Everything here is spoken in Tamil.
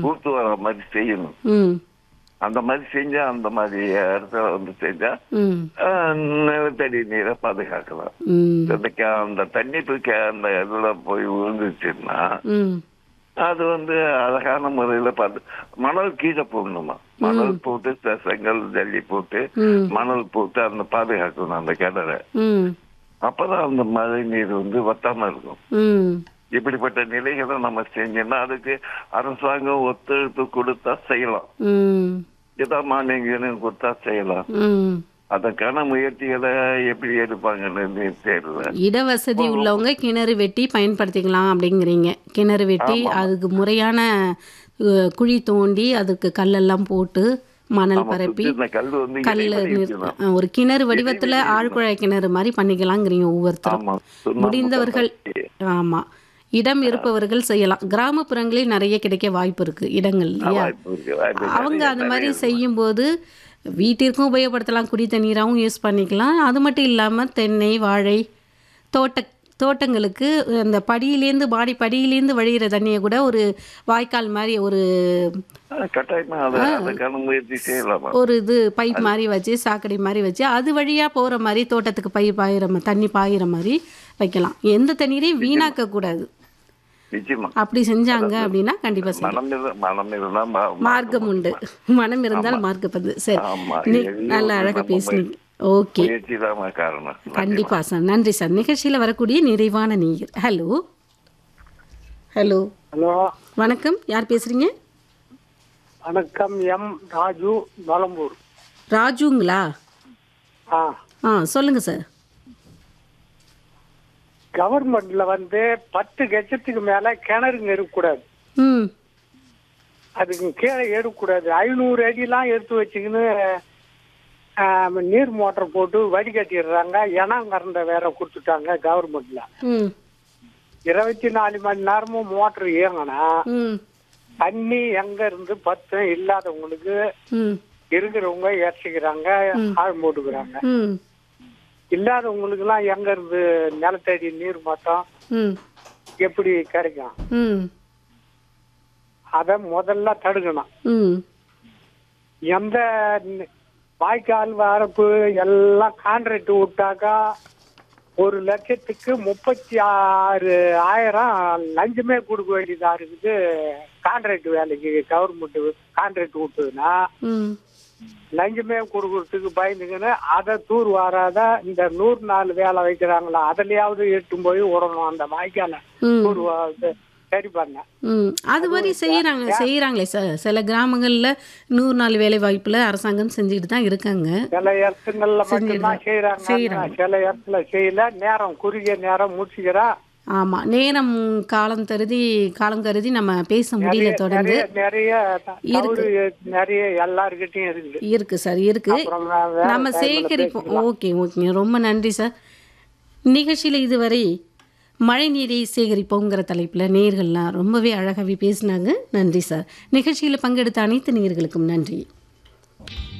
ஊத்து வர மாதிரி செய்யணும் ம் அந்த மாதிரி செஞ்சா அந்த மாதிரி இடத்துல வந்து செஞ்சா ம் ஆஹ், நிலத்தடி நீரை பாதுகாக்கலாம் ம் அந்த கே- அந்த தண்ணி தூக்கி அந்த இதுல போய் விழுந்துச்சுன்னா ம் அது வந்து அழகான முறையில பார்த்து மணல் கீழே போடணுமா மணல் போட்டு செ- செங்கல் ஜல்லி போட்டு ம் மணல் போட்டு அந்த பாதுகாக்கணும் அந்த கிணற ம் அப்பதான் அந்த மழை நீர் வந்து வத்தாம இருக்கும் ம் இப்படிப்பட்ட நிலைகளை நம்ம செஞ்சோம்னா அதுக்கு அரசாங்கம் ஒத்துழைப்பு கொடுத்தா செய்யலாம் ம் ஏதோ மானியங்கன்னு கொடுத்தா செய்யலாம் ம் அதற்கான முயற்சிகளை எப்படி எடுப்பாங்கன்னு தெரியல இடவசதி உள்ளவங்க கிணறு வெட்டி பயன்படுத்திக்கலாம் அப்படிங்கிறீங்க கிணறு வெட்டி அதுக்கு முறையான அஹ், குழி தோண்டி அதுக்கு கல்லெல்லாம் போட்டு மணல் பரப்பி இந்த கல் வந்து கல்ல இடைவெளி நிறு- இருக்கணும். அஹ், ஒரு கிணறு வடிவத்துல ஆழ்குழாய் கிணறு மாதிரி பண்ணிக்கலாங்கிறீங்க ஒவ்வொருத்தரும் ஆமா சுண்ணாம்பு முடிந்தவர்கள் கலக்கி. ஆமா இடம் இருப்பவர்கள் செய்யலாம் கிராமப்புறங்களில் நிறைய கிடைக்க வாய்ப்பு இருக்கு இடங்கள் இல்லையா வாய்ப்பு இருக்கு, வாய்ப்பு இருக்கு. அவங்க நிறைய- அந்த மாதிரி நிறைய செய்யும்போது வீட்டிற்கும் உபயோகப்படுத்தலாம் குடி தண்ணீராகவும் யூஸ் பண்ணிக்கலாம் அது மட்டும் இல்லாமல் தென்னை வாழை தோட்ட தோட்டங்களுக்கு அந்த படியிலேருந்து மாடி படியிலேருந்து வழிகிற தண்ணியை கூட ஒரு வாய்க்கால் மாதிரி ஒரு ஆ, கட்டாயமா அதை அதுக்கான முயற்சி செய்யலாமா ஒரு இது பைப் மாதிரி வச்சு சாக்கடை மாதிரி வச்சு அது வழியாக போகிற மாதிரி தோட்டத்துக்கு பை பாயிற மா- தண்ணி பாயிற மாதிரி வைக்கலாம் எந்த தண்ணீரையும் வீணாக்க கூடாது நிச்சயமா அப்படி செஞ்சாங்க அப்படின்னா கண்டிப்பாக செய்யலாம் மனம் இரு- மனம் இருந்தா ம- மார்க்கம் உண்டு மனம் இருந்தால் மார்க்கம் பந்து சரி ஆமா. நீ இது நல்ல வந்து அழகாக நம்ம பேசுனீங்க ஓகே முயற்சி தான் காரணம் கண்டிப்பா சார் நன்றி சார் நிகழ்ச்சியில் வரக்கூடிய நிறைவான நீர் ஹலோ ஹலோ ஹலோ வணக்கம் யார் பேசுறீங்க வணக்கம் எம் ராஜு நலம்பூர் ராஜுங்களா ஆ ஆ சொல்லுங்க சார் கவர்மெண்ட்ல வந்து பத்து கட்சத்துக்கு மேல கிணறுங்க இருக்கக்கூடாது ம் அதுக்கு கீழே எடுக்கக்கூடாது ஐநூறு அடிலாம் எடுத்து வச்சுக்கின்னு ஆ, நீர் மோட்டர் போட்டு வடிகட்டிடுறாங்க இனம் கறந்த வேற கொடுத்துட்டாங்க கவர்மெண்ட்ல ம் இருபத்தி நாலு மணி நேரமும் மோட்டர் இயங்கினா ம் தண்ணி எங்க இருந்து பத்தும் இல்லாதவங்களுக்கு ம் இருக்கிறவங்க இறச்சிக்கிறாங்க ஆழ் போட்டுக்கிறாங்க ம் இல்லாதவங்களுக்கு எல்லாம் எங்க இருந்து நிலத்தடி நீர் மொத்தம் ம் எப்படி கிடைக்கும் ம் அத முதல்ல தடுக்கணும் ம் எந்த ந- வாய்க்கால் வரப்பு எல்லாம் கான்ட்ராக்ட் விட்டாக்கா ஒரு லட்சத்துக்கு முப்பத்தி ஆறு ஆயிரம் லஞ்சமே கொடுக்க வேண்டியதா இருக்குது கான்ட்ராக்ட் வேலைக்கு கவர்மெண்ட் கான்ட்ராக்ட் விட்டுதுன்னா ம் லஞ்சமே கொடுக்கறதுக்கு பயந்துங்கன்னு அதை தூர் வராத இந்த நூறு நாள் வேலை வைக்கிறாங்களா அதுலயாவது எட்டும் போய் விடணும் அந்த வாய்க்கால ம் தூர் வா- இது சரி பண்ண ம் அது மாதிரி செய்கிறாங்க செய்கிறாங்களே சார் சில கிராமங்களில் நூறு நாள் வேலை வாய்ப்பில் அரசாங்கம் செஞ்சுக்கிட்டு தான் இருக்காங்க சில இடத்துங்கள்ல மட்டும்தான் செய்யறாங்க செய்றாங்க. சில இடத்துல செய்யல நேரம் குறுகிய நேரம் முடிச்சுக்கிறா ஆமாம் நேரம் காலம் கருதி காலம் கருதி நம்ம பேச முடியல தொடர்ந்து நிறைய நிறைய தவறு நிறைய எல்லாருக்கிட்டையும் இருக்குது இருக்கு சார் இருக்கு அப்புறம் நான் வேற நம்ம time ல சேகரிப்போம் ஓகே ஓகேங்க ரொம்ப நன்றி சார் நிகழ்ச்சியில் இதுவரை மழை நீரை சேகரிப்போங்கிற தலைப்பில் நேர்கள்லாம் ரொம்பவே அழகாகவே பேசினாங்க நன்றி சார் நிகழ்ச்சியில் பங்கெடுத்த அனைத்து நேர்களுக்கும் நன்றி